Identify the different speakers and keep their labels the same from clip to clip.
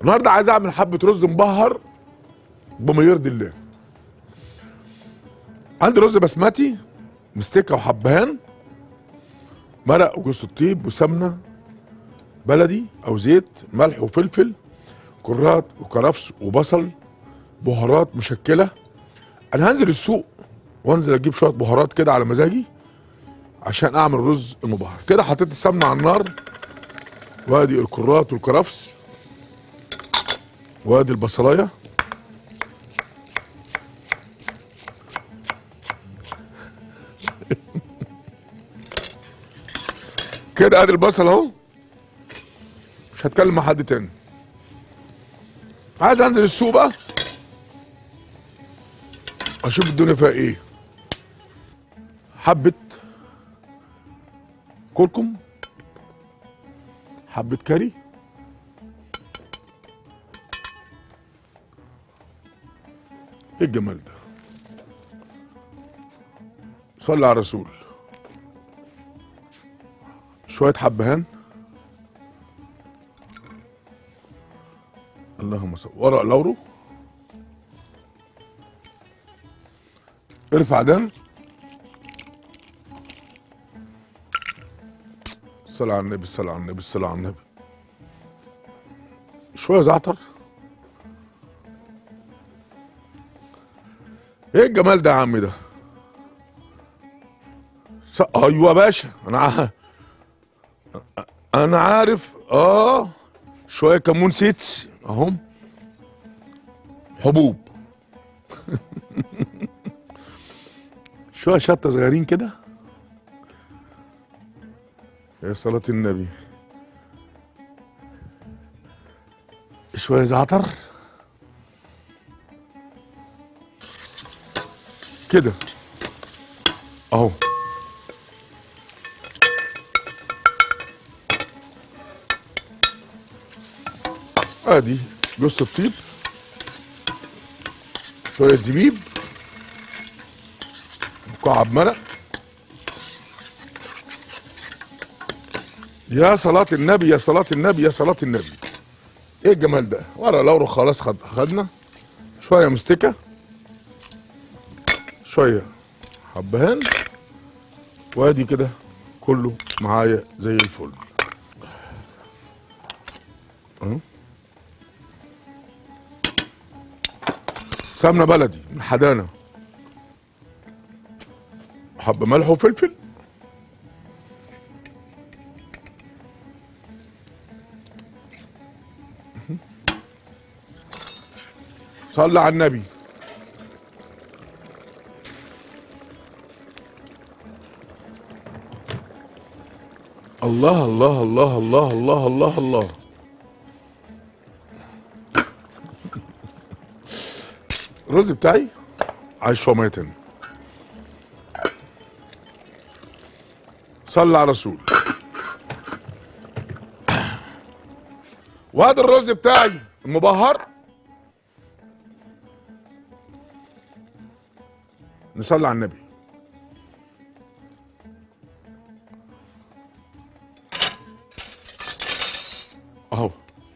Speaker 1: النهارده عايز اعمل حبه رز مبهر بما يرضي الله عندي رز بسمتي مستكه وحبهان مرق وجوز الطيب وسمنه بلدي او زيت ملح وفلفل كرات وكرفس وبصل بهارات مشكله انا هنزل السوق وانزل اجيب شويه بهارات كده على مزاجي عشان اعمل رز المبهر كده حطيت السمنه على النار وادي الكرات والكرفس وادي البصلايه كده ادي البصل اهو مش هتكلم مع حد تاني عايز انزل السوق بقى اشوف الدنيا فيها ايه حبه كركم حبه كاري ايه الجمال ده صلي على الرسول شويه حبهان اللهم صل ورق لورو ارفع دم الصلاة على النبي الصلاة على النبي الصلاة على النبي شوية زعتر ايه الجمال ده يا عم ده ص... ايوه يا باشا انا ع... انا عارف اه شويه كمون سيتس اهم حبوب شويه شطه صغيرين كده يا صلاة النبي شويه زعتر كده اهو ادي جوز الطيب شويه زبيب مكعب مرق يا صلاة النبي يا صلاة النبي يا صلاة النبي ايه الجمال ده ورا لورو خلاص خد خدنا شويه مستكه شويه حبهان وادي كده كله معايا زي الفل أهو. سمنه بلدي من حدانا حب ملح وفلفل صلى على النبي الله الله الله الله الله الله الله الرز بتاعي عايز شويه ميه تاني صلى على الرسول وهذا الرز بتاعي المبهر نصلي على النبي اهو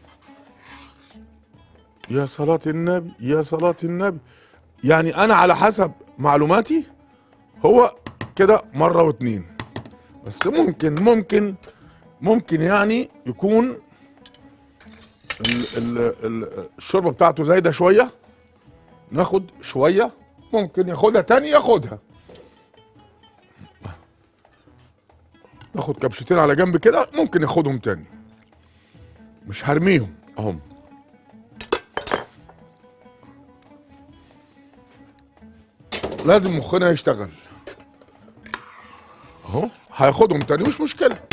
Speaker 1: يا صلاة النبي يا صلاة النبي يعني انا على حسب معلوماتي هو كده مرة واتنين بس ممكن ممكن ممكن يعني يكون ال ال ال الشوربة بتاعته زايدة شوية ناخد شوية ممكن ياخدها تاني ياخدها ناخد كبشتين على جنب كده ممكن ياخدهم تاني مش هرميهم اهم لازم مخنا يشتغل اهو هياخدهم تاني مش مشكله